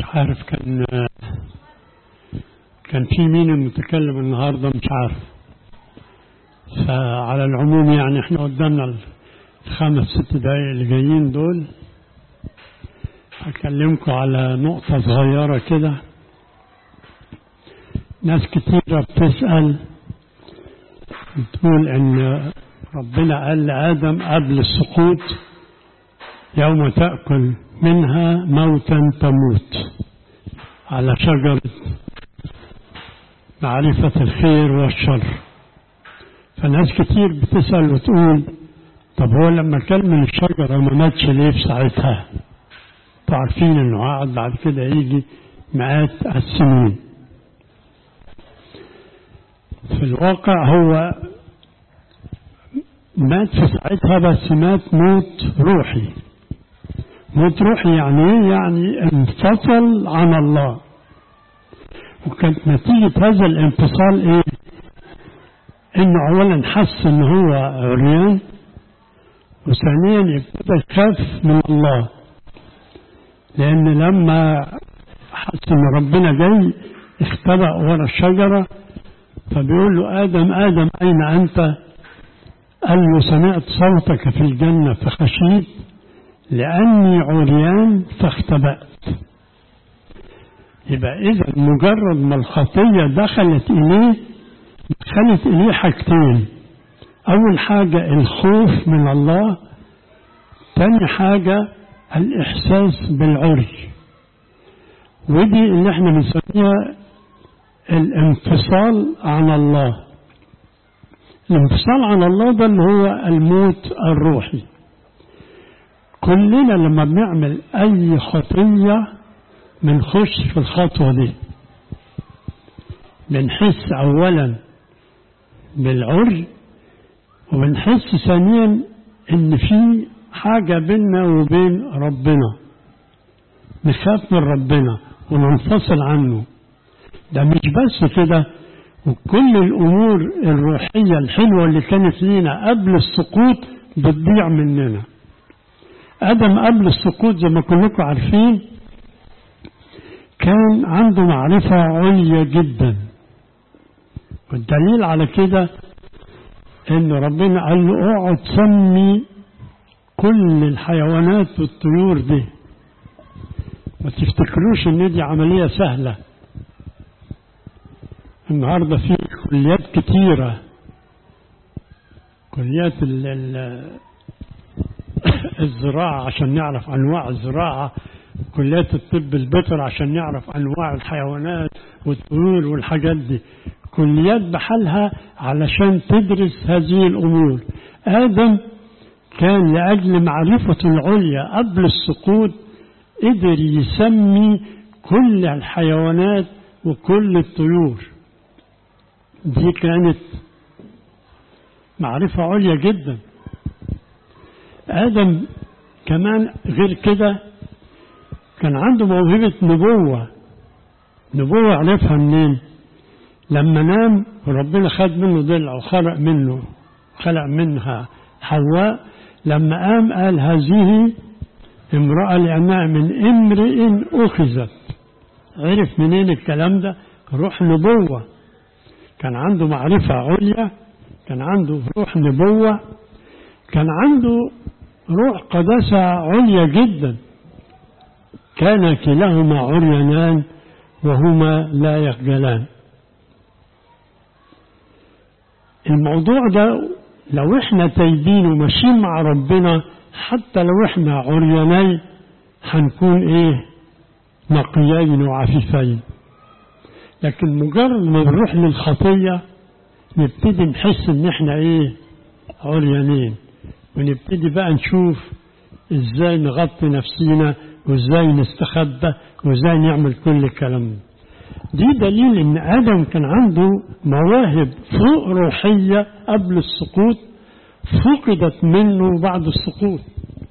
عارف كان كان في مين المتكلم النهارده مش عارف فعلى العموم يعني احنا قدامنا الخمس ست دقايق اللي جايين دول هكلمكم على نقطة صغيرة كده ناس كتيرة بتسأل بتقول ان ربنا قال لآدم قبل السقوط يوم تأكل منها موتا تموت على شجرة معرفة الخير والشر فناس كتير بتسأل وتقول طب هو لما كل من الشجرة ما ماتش ليه في ساعتها عارفين انه قاعد بعد كده يجي مئات السنين في الواقع هو مات في ساعتها بس مات موت روحي موت روحي يعني ايه يعني انفصل عن الله وكانت نتيجة هذا الانفصال ايه انه اولا حس ان هو عريان وثانيا ابتدى يخاف من الله لان لما حس ان ربنا جاي اختبأ ورا الشجرة فبيقول له آدم آدم أين أنت قال له سمعت صوتك في الجنة فخشيت لأني عريان فاختبأت يبقى إذا مجرد ما الخطية دخلت إليه دخلت إليه حاجتين أول حاجة الخوف من الله تاني حاجة الإحساس بالعري ودي اللي احنا بنسميها الانفصال عن الله الانفصال عن الله ده اللي هو الموت الروحي كلنا لما بنعمل أي خطية بنخش في الخطوة دي بنحس أولا بالعري وبنحس ثانيا إن في حاجة بيننا وبين ربنا نخاف من ربنا وننفصل عنه ده مش بس كده وكل الأمور الروحية الحلوة اللي كانت لينا قبل السقوط بتضيع مننا آدم قبل السقوط زي ما كلكم عارفين كان عنده معرفة عليا جدا والدليل على كده ان ربنا قال له اقعد سمي كل الحيوانات والطيور دي ما تفتكروش ان دي عملية سهلة النهاردة في كليات كتيرة كليات ال ال الزراعة عشان نعرف أنواع الزراعة كليات الطب البيطري عشان نعرف أنواع الحيوانات والطيور والحاجات دي كليات بحالها علشان تدرس هذه الأمور آدم كان لأجل معرفة العليا قبل السقوط قدر يسمي كل الحيوانات وكل الطيور دي كانت معرفة عليا جدا آدم كمان غير كده كان عنده موهبة نبوة نبوة عرفها منين لما نام وربنا خد منه ضلع وخلق منه خلق منها حواء لما قام قال هذه امرأة لأنها من امرئ أخذت عرف منين الكلام ده روح نبوة كان عنده معرفة عليا كان عنده روح نبوة كان عنده روح قداسة عليا جدا كان كلاهما عريانان وهما لا يخجلان الموضوع ده لو احنا تايبين وماشيين مع ربنا حتى لو احنا عريانين هنكون ايه نقيين وعفيفين لكن مجرد ما نروح للخطية نبتدي نحس ان احنا ايه عريانين ونبتدي بقى نشوف ازاي نغطي نفسينا وازاي نستخبى وازاي نعمل كل الكلام ده دي دليل ان ادم كان عنده مواهب فوق روحية قبل السقوط فقدت منه بعد السقوط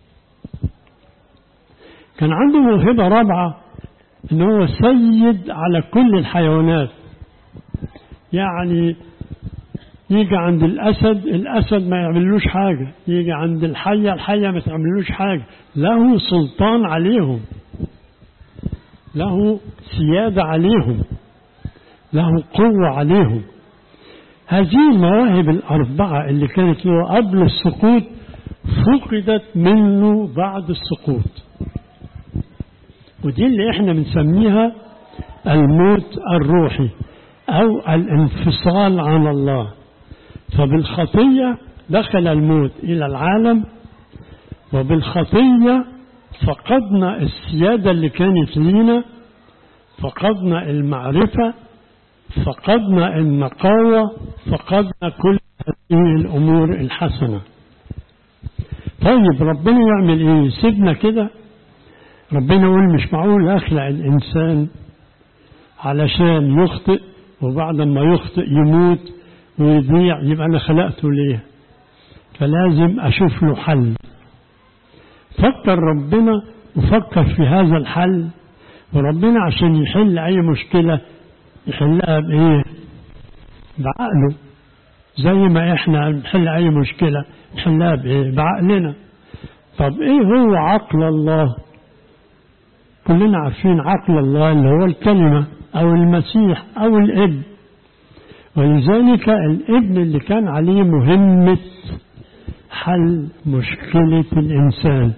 كان عنده موهبة رابعة ان هو سيد على كل الحيوانات يعني يجي عند الأسد الأسد ما يعملوش حاجة يجي عند الحية الحية ما تعملوش حاجة له سلطان عليهم له سيادة عليهم له قوة عليهم هذه المواهب الأربعة اللي كانت له قبل السقوط فقدت منه بعد السقوط ودي اللي احنا بنسميها الموت الروحي أو الانفصال عن الله فبالخطية دخل الموت إلى العالم وبالخطية فقدنا السيادة اللي كانت لينا فقدنا المعرفة فقدنا النقاوة فقدنا كل هذه الأمور الحسنة طيب ربنا يعمل ايه يسيبنا كده ربنا يقول مش معقول اخلق الانسان علشان يخطئ وبعد ما يخطئ يموت ويضيع يبقى انا خلقته ليه فلازم اشوف له حل فكر ربنا وفكر في هذا الحل وربنا عشان يحل اي مشكله يحلها بايه بعقله زي ما احنا نحل اي مشكله نحلها بايه بعقلنا طب ايه هو عقل الله كلنا عارفين عقل الله اللي هو الكلمه او المسيح او الابن ولذلك الابن اللي كان عليه مهمه حل مشكله الانسان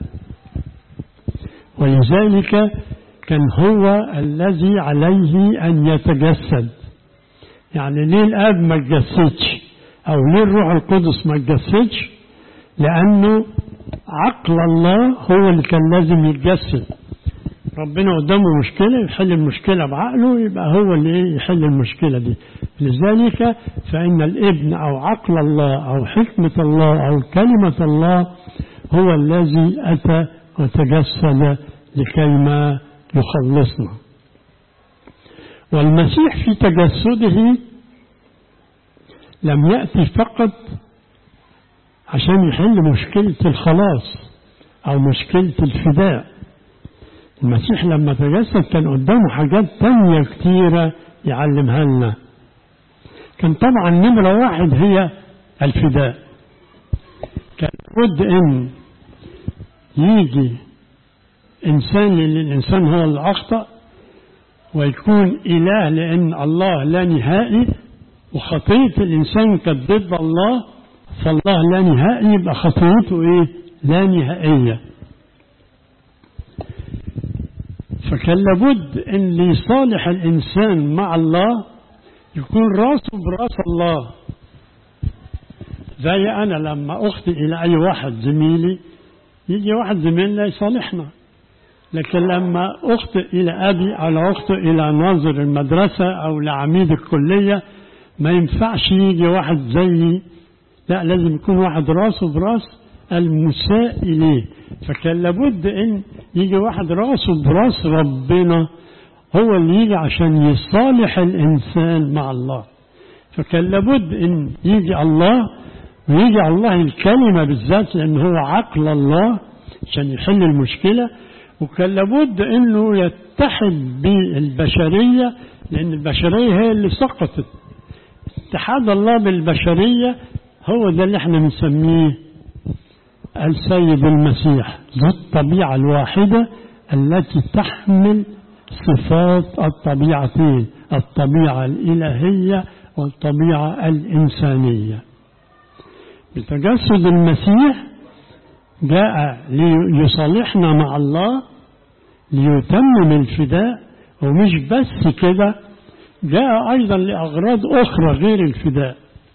ولذلك كان هو الذي عليه أن يتجسد يعني ليه الآب ما تجسدش أو ليه الروح القدس ما تجسدش لأنه عقل الله هو اللي كان لازم يتجسد ربنا قدامه مشكلة يحل المشكلة بعقله يبقى هو اللي يحل المشكلة دي لذلك فإن الابن أو عقل الله أو حكمة الله أو كلمة الله هو الذي أتى وتجسد لكيما يخلصنا والمسيح في تجسده لم يأتي فقط عشان يحل مشكلة الخلاص أو مشكلة الفداء المسيح لما تجسد كان قدامه حاجات تانية كتيرة يعلمها لنا كان طبعا نمرة واحد هي الفداء كان بد ان يجي إنسان للإنسان هو اللي أخطأ ويكون إله لأن الله لا نهائي وخطية الإنسان كانت ضد الله فالله لا نهائي يبقى خطيته إيه؟ لا نهائية فكان لابد أن لصالح الإنسان مع الله يكون راسه براس الله زي أنا لما أخطئ إلى أي واحد زميلي يجي واحد زميلنا يصالحنا لكن لما أخطئ إلى أبي أو أخطئ إلى ناظر المدرسة أو لعميد الكلية ما ينفعش يجي واحد زيي لا لازم يكون واحد راسه براس المساء إليه فكان لابد إن يجي واحد راسه براس ربنا هو اللي يجي عشان يصالح الإنسان مع الله فكان لابد إن يجي الله ويجي الله الكلمة بالذات لأن هو عقل الله عشان يحل المشكلة وكان لابد انه يتحد بالبشريه لان البشريه هي اللي سقطت اتحاد الله بالبشريه هو ده اللي احنا بنسميه السيد المسيح ذو الطبيعه الواحده التي تحمل صفات الطبيعتين الطبيعه الالهيه والطبيعه الانسانيه بتجسد المسيح جاء ليصالحنا مع الله ليتمم الفداء ومش بس كده جاء أيضا لأغراض أخرى غير الفداء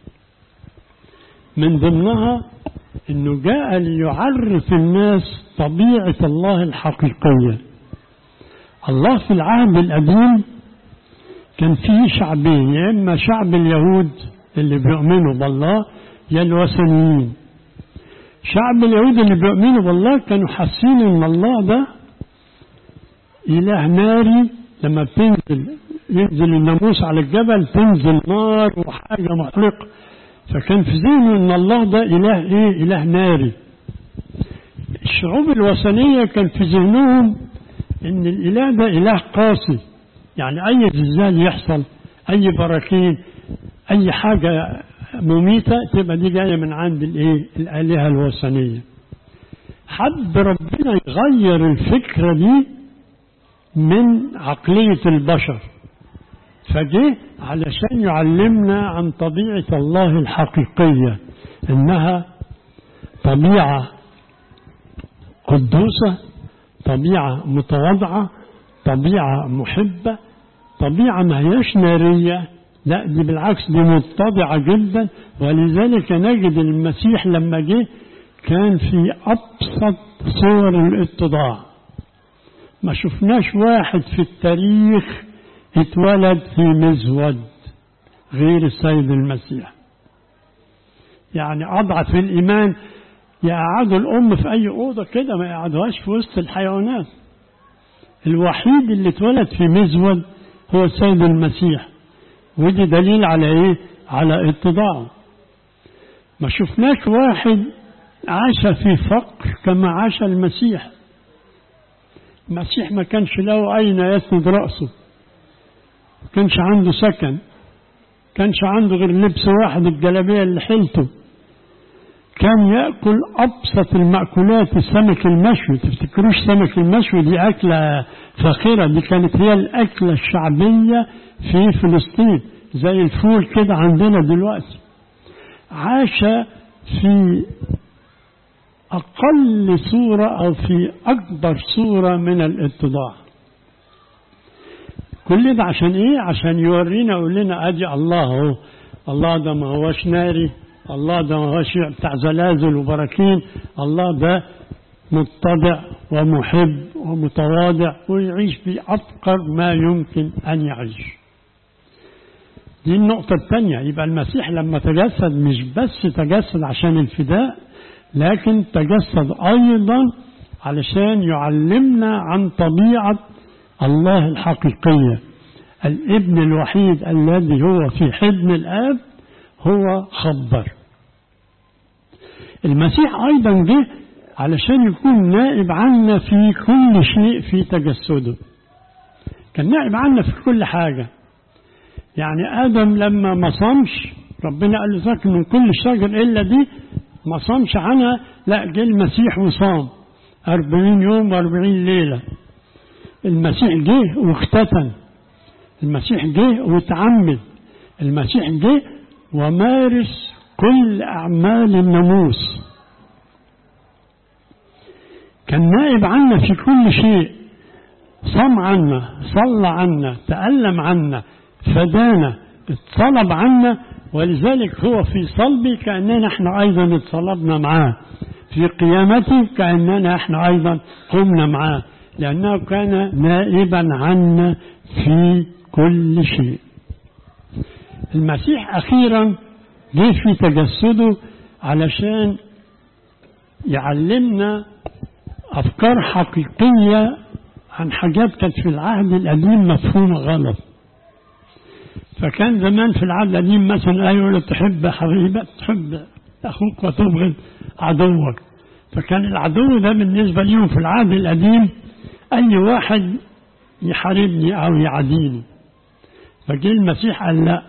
من ضمنها أنه جاء ليعرف الناس طبيعة الله الحقيقية الله في العهد القديم كان فيه شعبين يا إما شعب اليهود اللي بيؤمنوا بالله يا الوثنيين شعب اليهود اللي بيؤمنوا بالله كانوا حاسين ان الله ده اله ناري لما بتنزل ينزل الناموس على الجبل تنزل نار وحاجه محرقه فكان في ذهنه ان الله ده اله ايه اله ناري الشعوب الوثنيه كان في ذهنهم ان الاله ده اله قاسي يعني اي زلزال يحصل اي براكين اي حاجه مميتة تبقى دي جاية من عند الايه الآلهة الوثنية حب ربنا يغير الفكرة دي من عقلية البشر فجه علشان يعلمنا عن طبيعة الله الحقيقية إنها طبيعة قدوسة طبيعة متواضعة طبيعة محبة طبيعة ما هياش نارية لا دي بالعكس دي متضعة جدا ولذلك نجد المسيح لما جه كان في أبسط صور الاتضاع ما شفناش واحد في التاريخ اتولد في مزود غير السيد المسيح يعني أضعف الإيمان يقعدوا الأم في أي أوضة كده ما يقعدوهاش في وسط الحيوانات الوحيد اللي اتولد في مزود هو السيد المسيح ودي دليل على ايه على اتضاعه ما شفناش واحد عاش في فقر كما عاش المسيح المسيح ما كانش له أين يسند رأسه ما كانش عنده سكن كانش عنده غير لبس واحد الجلابية اللي حيلته كان يأكل أبسط المأكولات السمك المشوي تفتكروش سمك المشوي دي أكلة فاخرة دي كانت هي الأكلة الشعبية في فلسطين زي الفول كده عندنا دلوقتي عاش في أقل صورة أو في أكبر صورة من الاتضاع كل ده عشان إيه؟ عشان يورينا يقول لنا أدي الله هو الله ده ما هوش ناري الله ده ما هوش بتاع زلازل وبراكين الله ده متضع ومحب ومتواضع ويعيش في أفقر ما يمكن أن يعيش دي النقطة الثانية يبقى المسيح لما تجسد مش بس تجسد عشان الفداء لكن تجسد أيضا علشان يعلمنا عن طبيعة الله الحقيقية الابن الوحيد الذي هو في حضن الآب هو خبر المسيح أيضا جه علشان يكون نائب عنا في كل شيء في تجسده كان نائب عنا في كل حاجة يعني آدم لما ما صامش ربنا قال له ساكن من كل شجر إلا دي ما صامش عنها لا جه المسيح وصام أربعين يوم وأربعين ليلة المسيح جه واختتن المسيح جه وتعمد المسيح جه ومارس كل أعمال الناموس كان نائب عنا في كل شيء صام عنا صلى عنا تألم عنا فدانا اتصلب عنا ولذلك هو في صلبي كأننا احنا أيضا اتصلبنا معاه في قيامته كأننا احنا أيضا قمنا معاه لأنه كان نائبا عنا في كل شيء المسيح أخيرا جه في تجسده علشان يعلمنا أفكار حقيقية عن حاجات كانت في العهد القديم مفهومة غلط فكان زمان في العهد القديم مثلا أيوة تحب حبيبك تحب أخوك وتبغض عدوك فكان العدو ده بالنسبة ليهم في العهد القديم أي واحد يحاربني أو يعاديني فجه المسيح قال لا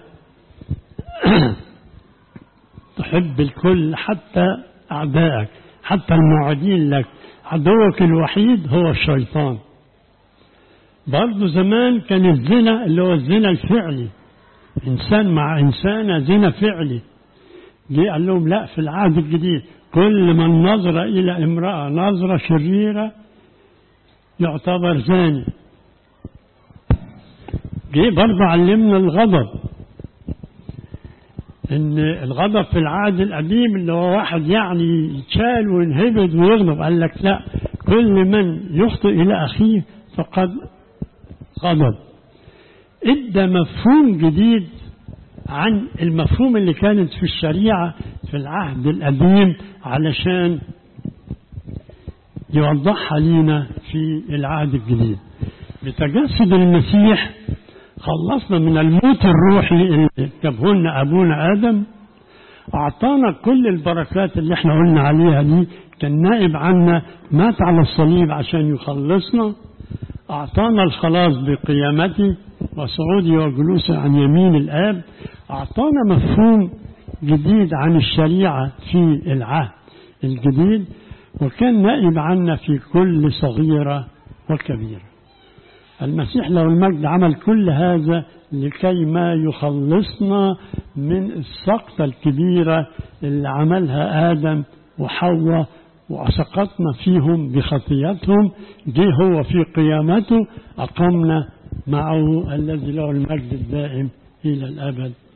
تحب الكل حتى أعدائك حتى المعادين لك عدوك الوحيد هو الشيطان برضه زمان كان الزنا اللي هو الزنا الفعلي إنسان مع إنسانة زنا فعلي جه قال لهم لا في العهد الجديد كل من نظر إلى امرأة نظرة شريرة يعتبر زاني جه برضه علمنا الغضب ان الغضب في العهد القديم اللي هو واحد يعني يتشال وينهبد ويغضب قال لك لا كل من يخطئ الى اخيه فقد غضب ادى مفهوم جديد عن المفهوم اللي كانت في الشريعه في العهد القديم علشان يوضحها لينا في العهد الجديد بتجسد المسيح خلصنا من الموت الروحي اللي جابه لنا ابونا ادم اعطانا كل البركات اللي احنا قلنا عليها دي كان نائب عنا مات على الصليب عشان يخلصنا اعطانا الخلاص بقيامته وصعوده وجلوسه عن يمين الاب اعطانا مفهوم جديد عن الشريعه في العهد الجديد وكان نائب عنا في كل صغيره وكبيره المسيح له المجد عمل كل هذا لكي ما يخلصنا من السقطة الكبيرة اللي عملها آدم وحواء وسقطنا فيهم بخطيتهم جه هو في قيامته أقمنا معه الذي له المجد الدائم إلى الأبد